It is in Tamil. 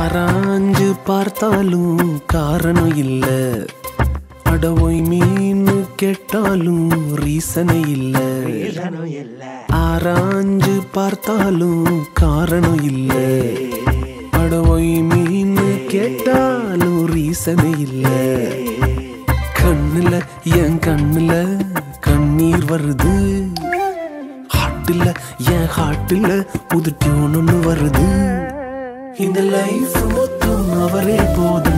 ஆராய்ஞ்சு பார்த்தாலும் காரணம் இல்ல அடவோய் மீன் கேட்டாலும் ரீசனே இல்ல ரீசனும் இல்ல ஆராய்ஞ்சு பார்த்தாலும் காரணம் இல்ல அடவோய் மீன் கேட்டாலும் ரீசனே இல்ல கண்ணுல என் கண்ணுல கண்ணீர் வருது ஹாட்டுல என் ஹாட்டுல புது டியூன் ஒண்ணு வருது இந்த லைஃப் மொத்தம் அவரே போதும்